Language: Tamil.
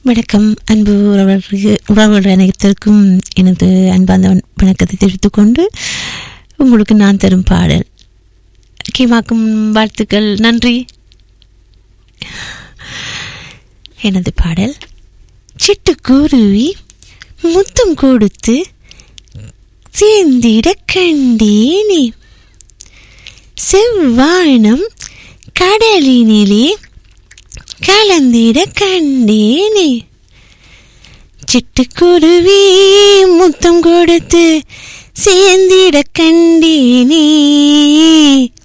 வணக்கம் அன்பு உறவர்களுக்கு உறவுகள் அனைத்திற்கும் எனது அன்பார்ந்த வணக்கத்தை தெரிவித்துக் கொண்டு உங்களுக்கு நான் தரும் பாடல் கீமாக்கும் வாழ்த்துக்கள் நன்றி எனது பாடல் சிட்டுக்குருவி முத்தம் கொடுத்து சேர்ந்திட கண்டேனே செவ்வானம் கடலினிலே கலந்திட கண்டேனே சிட்டுக்குருவி முத்தம் கொடுத்து சேர்ந்திட கண்டேனே